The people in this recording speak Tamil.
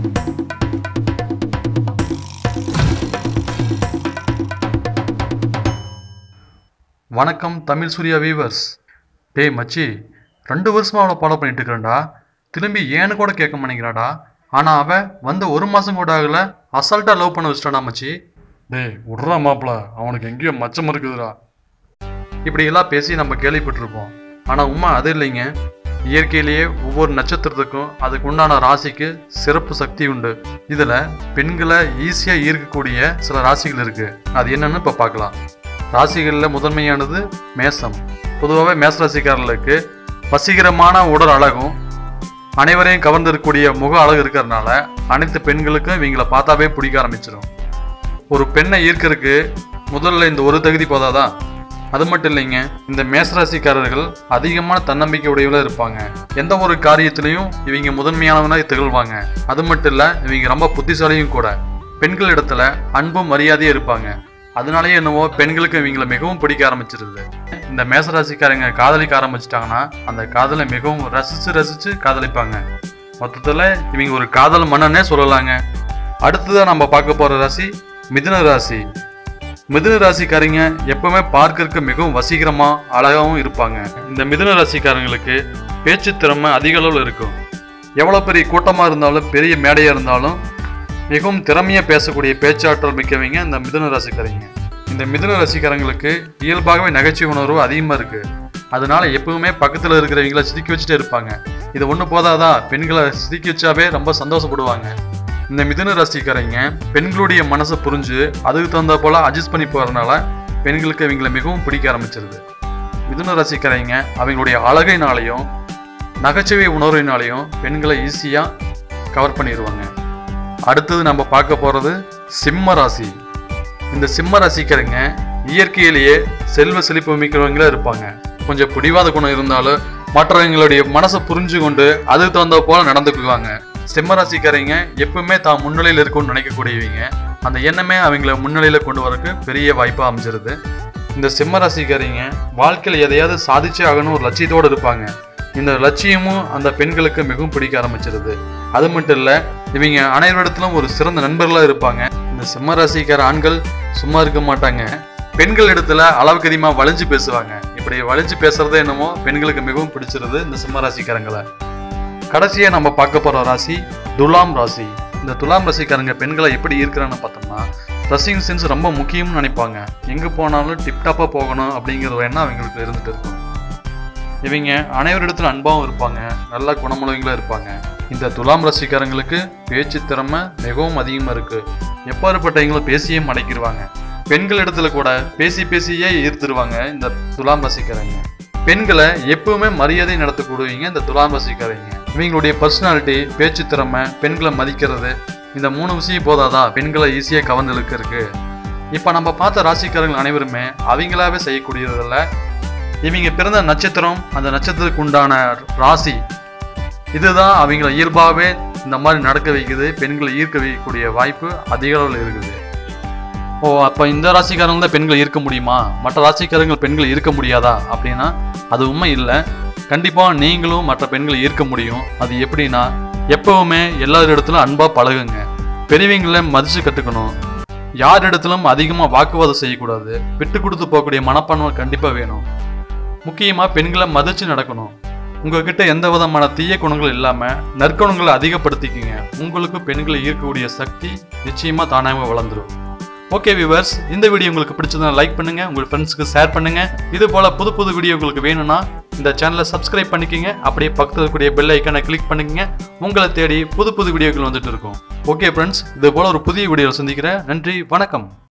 வணக்கம் தமிழ் சூர்யா வீவர்ஸ் டேய் மச்சி ரெண்டு வருஷமா அவளை ஃபாலோ பண்ணிட்டு இருக்கிறேன்டா திரும்பி ஏன்னு கூட கேட்க மாட்டேங்கிறாடா ஆனால் அவன் வந்து ஒரு மாதம் கூட ஆகல அசால்ட்டாக லவ் பண்ண வச்சிட்டாடா மச்சி டேய் விட்றா மாப்பிள அவனுக்கு எங்கேயோ மச்சம் இருக்குதுடா இப்படி எல்லாம் பேசி நம்ம கேள்விப்பட்டிருப்போம் ஆனால் உண்மை அது இல்லைங்க இயற்கையிலேயே ஒவ்வொரு நட்சத்திரத்துக்கும் அதுக்கு உண்டான ராசிக்கு சிறப்பு சக்தி உண்டு இதில் பெண்களை ஈஸியாக ஈர்க்கக்கூடிய சில ராசிகள் இருக்கு அது என்னன்னு இப்போ பார்க்கலாம் ராசிகளில் முதன்மையானது மேசம் பொதுவாகவே மேச ராசிக்காரர்களுக்கு வசீகரமான உடல் அழகும் அனைவரையும் கவர்ந்திருக்கக்கூடிய முக அழகு இருக்கிறதுனால அனைத்து பெண்களுக்கும் இவங்கள பார்த்தாவே பிடிக்க ஆரம்பிச்சிடும் ஒரு பெண்ணை ஈர்க்கறதுக்கு முதல்ல இந்த ஒரு தகுதி போதாதான் அது மட்டும் இல்லைங்க இந்த மேசராசிக்காரர்கள் அதிகமான தன்னம்பிக்கை உடையவங்களா இருப்பாங்க எந்த ஒரு காரியத்திலையும் இவங்க முதன்மையானவனாக திகழ்வாங்க அது மட்டும் இல்ல இவங்க ரொம்ப புத்திசாலியும் கூட பெண்கள் இடத்துல அன்பும் மரியாதையும் இருப்பாங்க அதனாலயே என்னவோ பெண்களுக்கு இவங்களை மிகவும் பிடிக்க ஆரம்பிச்சிருது இந்த மேசராசிக்காரங்க காதலிக்க ஆரம்பிச்சிட்டாங்கன்னா அந்த காதலை மிகவும் ரசிச்சு ரசிச்சு காதலிப்பாங்க மொத்தத்தில் இவங்க ஒரு காதல் மன்னனே சொல்லலாங்க அடுத்ததான் நம்ம பார்க்க போற ராசி மிதுன ராசி மிதுன ராசிக்காரங்க எப்பவுமே பார்க்கறதுக்கு மிகவும் வசீகரமா அழகாவும் இருப்பாங்க இந்த மிதுன ராசிக்காரங்களுக்கு பேச்சு திறமை அதிக அளவில் இருக்கும் எவ்வளோ பெரிய கூட்டமாக இருந்தாலும் பெரிய மேடையாக இருந்தாலும் மிகவும் திறமையாக பேசக்கூடிய பேச்சாற்றல் மிக்கவங்க இந்த மிதுன ராசிக்காரங்க இந்த மிதுன ராசிக்காரங்களுக்கு இயல்பாகவே நகைச்சுவை உணர்வு அதிகமாக இருக்கு அதனால எப்பவுமே பக்கத்தில் இருக்கிறவங்கள சிரிக்க வச்சுட்டே இருப்பாங்க இது ஒன்று போதாதா பெண்களை சிரிக்க வச்சாவே ரொம்ப சந்தோஷப்படுவாங்க இந்த மிதுன ராசிக்காரங்க பெண்களுடைய மனசை புரிஞ்சு அதுக்கு தகுந்த போல அட்ஜஸ்ட் பண்ணி போறதுனால பெண்களுக்கு இவங்களை மிகவும் பிடிக்க ஆரம்பிச்சிருது மிதுன ராசிக்காரங்க அவங்களுடைய அழகைனாலையும் நகைச்சுவை உணர்வினாலையும் பெண்களை ஈஸியாக கவர் பண்ணிடுவாங்க அடுத்தது நம்ம பார்க்க போகிறது சிம்ம ராசி இந்த சிம்ம ராசிக்காரங்க இயற்கையிலேயே செல்வ செழிப்பு மிக்கிறவங்களா இருப்பாங்க கொஞ்சம் பிடிவாத குணம் இருந்தாலும் மற்றவங்களுடைய மனசை புரிஞ்சு கொண்டு அதுக்கு தகுந்த போல நடந்துக்குவாங்க சிம்ம ராசிக்காரங்க எப்பவுமே தான் முன்னிலையில் இருக்கும்னு நினைக்கக்கூடியவங்க அந்த எண்ணமே அவங்கள முன்னிலையில் கொண்டு வரக்கு பெரிய வாய்ப்பாக அமைஞ்சிருது இந்த சிம்ம ராசிக்காரங்க வாழ்க்கையில் எதையாவது சாதிச்சே ஆகணும் ஒரு லட்சியத்தோடு இருப்பாங்க இந்த லட்சியமும் அந்த பெண்களுக்கு மிகவும் பிடிக்க ஆரம்பிச்சிருது அது மட்டும் இல்லை இவங்க அனைவரிடத்திலும் ஒரு சிறந்த நண்பர்களாக இருப்பாங்க இந்த சிம்ம ராசிக்கார ஆண்கள் சும்மா இருக்க மாட்டாங்க பெண்கள் இடத்துல அளவுக்கு அதிகமாக வளைஞ்சு பேசுவாங்க இப்படி வளைஞ்சு பேசுறது என்னமோ பெண்களுக்கு மிகவும் பிடிச்சிருது இந்த சிம்ம ராசிக்காரங்களை கடைசியாக நம்ம பார்க்க போகிற ராசி துலாம் ராசி இந்த துலாம் ராசிக்காரங்க பெண்களை எப்படி ஈர்க்கிறான்னு பார்த்தோம்னா ட்ரெஸ்ஸிங் சென்ஸ் ரொம்ப முக்கியம்னு நினைப்பாங்க எங்கே போனாலும் டிப்டாப்பாக போகணும் அப்படிங்கிற ஒரு எண்ணம் அவங்களுக்கு இருந்துட்டு இருக்கும் இவங்க அனைவரிடத்துல அன்பாகவும் இருப்பாங்க நல்ல குணமுள்ளவங்களும் இருப்பாங்க இந்த துலாம் ராசிக்காரங்களுக்கு பேச்சு திறமை மிகவும் அதிகமாக இருக்கு எப்பாறுபட்டவங்களும் பேசியே மடக்கிடுவாங்க பெண்கள் இடத்துல கூட பேசி பேசியே ஈர்த்துருவாங்க இந்த துலாம் ராசிக்காரங்க பெண்களை எப்பவுமே மரியாதை நடத்தக்கூடியவங்க இந்த துலாம் ராசிக்காரங்க இவங்களுடைய பர்சனாலிட்டி பேச்சு திறமை பெண்களை மதிக்கிறது இந்த மூணு விஷயம் போதாதா பெண்களை ஈஸியாக கவர்ந்து இழுக்கிறதுக்கு இப்போ நம்ம பார்த்த ராசிக்காரங்கள் அனைவருமே அவங்களாவே செய்யக்கூடியதில்ல இவங்க பிறந்த நட்சத்திரம் அந்த நட்சத்திரத்துக்கு உண்டான ராசி இதுதான் அவங்கள இயல்பாகவே இந்த மாதிரி நடக்க வைக்குது பெண்களை ஈர்க்க வைக்கக்கூடிய வாய்ப்பு அதிக அளவில் இருக்குது ஓ அப்போ இந்த ராசிக்காரங்க தான் பெண்களை ஈர்க்க முடியுமா மற்ற ராசிக்காரங்கள் பெண்களை ஈர்க்க முடியாதா அப்படின்னா அது உண்மை இல்லை கண்டிப்பாக நீங்களும் மற்ற பெண்களை ஈர்க்க முடியும் அது எப்படின்னா எப்பவுமே எல்லார் இடத்துலும் அன்பாக பழகுங்க பெரியவங்களை மதித்து கற்றுக்கணும் யார் இடத்திலும் அதிகமாக வாக்குவாதம் செய்யக்கூடாது விட்டு கொடுத்து போகக்கூடிய மனப்பான்மை கண்டிப்பாக வேணும் முக்கியமாக பெண்களை மதித்து நடக்கணும் உங்ககிட்ட எந்த விதமான தீய குணங்கள் இல்லாமல் நற்குணங்களை அதிகப்படுத்திக்கிங்க உங்களுக்கு பெண்களை ஈர்க்கக்கூடிய சக்தி நிச்சயமாக தானாக வளர்ந்துரும் ஓகே வியூவர்ஸ் இந்த வீடியோ உங்களுக்கு பிடிச்சதுன்னா லைக் பண்ணுங்க உங்கள் ஃப்ரெண்ட்ஸ்க்கு ஷேர் பண்ணுங்க இது போல புது புது வீடியோ உங்களுக்கு வேணும்னா இந்த சேனலை சப்ஸ்கிரைப் பண்ணிக்கங்க அப்படியே பக்கத்தில் இருக்கக்கூடிய பெல் ஐக்கனை கிளிக் பண்ணுங்க உங்களை தேடி புது புது வீடியோக்கள் வந்துட்டு இருக்கும் ஓகே ஃப்ரெண்ட்ஸ் இது போல ஒரு புதிய வீடியோ சந்திக்கிறேன் நன்றி வணக்கம்